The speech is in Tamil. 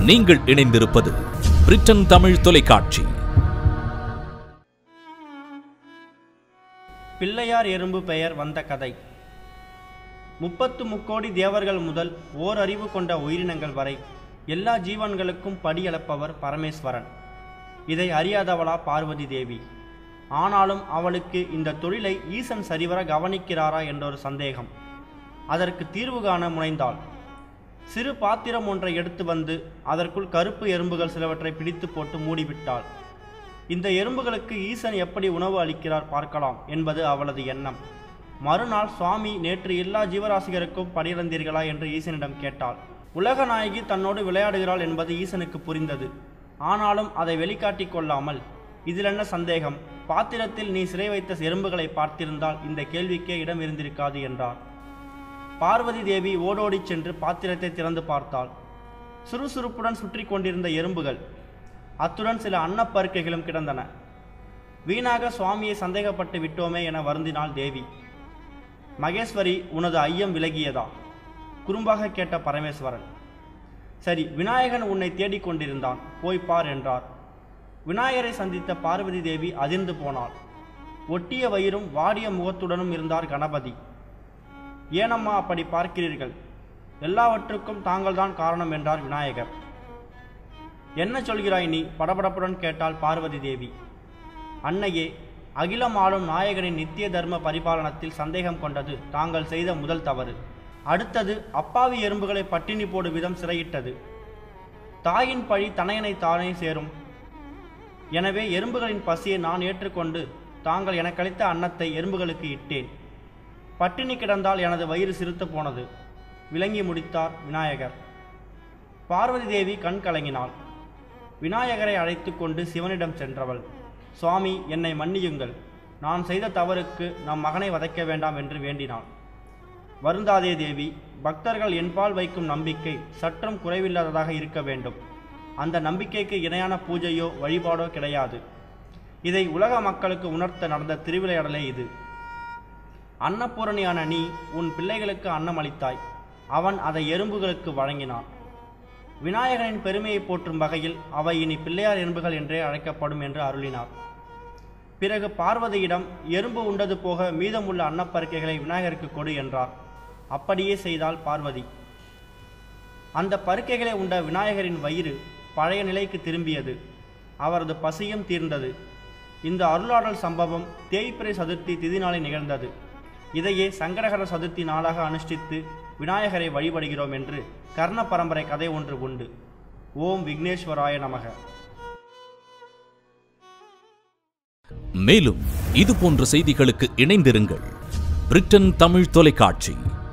நீங்கள் இணைந்திருப்பது பிரிட்டன் தமிழ் தொலைக்காட்சி பிள்ளையார் எறும்பு பெயர் வந்த கதை முப்பத்து முக்கோடி தேவர்கள் முதல் ஓர் அறிவு கொண்ட உயிரினங்கள் வரை எல்லா ஜீவன்களுக்கும் படியளப்பவர் பரமேஸ்வரன் இதை அறியாதவளா பார்வதி தேவி ஆனாலும் அவளுக்கு இந்த தொழிலை ஈசன் சரிவர கவனிக்கிறாரா என்றொரு சந்தேகம் அதற்கு தீர்வு காண முனைந்தாள் சிறு பாத்திரம் ஒன்றை எடுத்து வந்து அதற்குள் கருப்பு எறும்புகள் சிலவற்றை பிடித்து போட்டு மூடிவிட்டாள் இந்த எறும்புகளுக்கு ஈசன் எப்படி உணவு அளிக்கிறார் பார்க்கலாம் என்பது அவளது எண்ணம் மறுநாள் சுவாமி நேற்று எல்லா ஜீவராசிகருக்கும் படியிழந்தீர்களா என்று ஈசனிடம் கேட்டாள் உலக நாயகி தன்னோடு விளையாடுகிறாள் என்பது ஈசனுக்கு புரிந்தது ஆனாலும் அதை வெளிக்காட்டிக் கொள்ளாமல் இதில் என்ன சந்தேகம் பாத்திரத்தில் நீ சிறை வைத்த எறும்புகளை பார்த்திருந்தால் இந்த கேள்விக்கே இடம் இருந்திருக்காது என்றார் பார்வதி தேவி ஓடோடிச் சென்று பாத்திரத்தை திறந்து பார்த்தாள் சுறுசுறுப்புடன் சுற்றி கொண்டிருந்த எறும்புகள் அத்துடன் சில அன்னப்பருக்கைகளும் கிடந்தன வீணாக சுவாமியை சந்தேகப்பட்டு விட்டோமே என வருந்தினாள் தேவி மகேஸ்வரி உனது ஐயம் விலகியதா குறும்பாக கேட்ட பரமேஸ்வரன் சரி விநாயகன் உன்னை தேடிக் கொண்டிருந்தான் போய் பார் என்றார் விநாயகரை சந்தித்த பார்வதி தேவி அதிர்ந்து போனாள் ஒட்டிய வயிறும் வாடிய முகத்துடனும் இருந்தார் கணபதி ஏனம்மா அப்படி பார்க்கிறீர்கள் எல்லாவற்றுக்கும் தாங்கள்தான் காரணம் என்றார் விநாயகர் என்ன சொல்கிறாய் நீ படபடப்புடன் கேட்டாள் பார்வதி தேவி அன்னையே அகிலம் ஆளும் நாயகனின் நித்திய தர்ம பரிபாலனத்தில் சந்தேகம் கொண்டது தாங்கள் செய்த முதல் தவறு அடுத்தது அப்பாவி எறும்புகளை பட்டினி போடும் விதம் சிறையிட்டது தாயின் பழி தனையனை தானே சேரும் எனவே எறும்புகளின் பசியை நான் ஏற்றுக்கொண்டு தாங்கள் எனக்களித்த அன்னத்தை எறும்புகளுக்கு இட்டேன் பட்டினி கிடந்தால் எனது வயிறு சிறுத்து போனது விளங்கி முடித்தார் விநாயகர் பார்வதி தேவி கண் கலங்கினாள் விநாயகரை அழைத்து கொண்டு சிவனிடம் சென்றவள் சுவாமி என்னை மன்னியுங்கள் நான் செய்த தவறுக்கு நம் மகனை வதைக்க வேண்டாம் என்று வேண்டினாள் வருந்தாதே தேவி பக்தர்கள் என்பால் வைக்கும் நம்பிக்கை சற்றும் குறைவில்லாததாக இருக்க வேண்டும் அந்த நம்பிக்கைக்கு இணையான பூஜையோ வழிபாடோ கிடையாது இதை உலக மக்களுக்கு உணர்த்த நடந்த திருவிளையாடலே இது அன்னபூரணியான நீ உன் பிள்ளைகளுக்கு அன்னம் அளித்தாய் அவன் அதை எறும்புகளுக்கு வழங்கினான் விநாயகனின் பெருமையை போற்றும் வகையில் அவை இனி பிள்ளையார் எறும்புகள் என்றே அழைக்கப்படும் என்று அருளினார் பிறகு பார்வதியிடம் எறும்பு உண்டது போக மீதமுள்ள அன்னப்பருக்கைகளை விநாயகருக்கு கொடு என்றார் அப்படியே செய்தால் பார்வதி அந்த பருக்கைகளை உண்ட விநாயகரின் வயிறு பழைய நிலைக்கு திரும்பியது அவரது பசியும் தீர்ந்தது இந்த அருளாடல் சம்பவம் தேய்பிறை சதுர்த்தி திதி நாளில் நிகழ்ந்தது இதையே சங்கடகர சதுர்த்தி நாளாக அனுஷ்டித்து விநாயகரை வழிபடுகிறோம் என்று கர்ண பரம்பரை கதை ஒன்று உண்டு ஓம் விக்னேஸ்வராய நமக மேலும் இது போன்ற செய்திகளுக்கு இணைந்திருங்கள் பிரிட்டன் தமிழ் தொலைக்காட்சி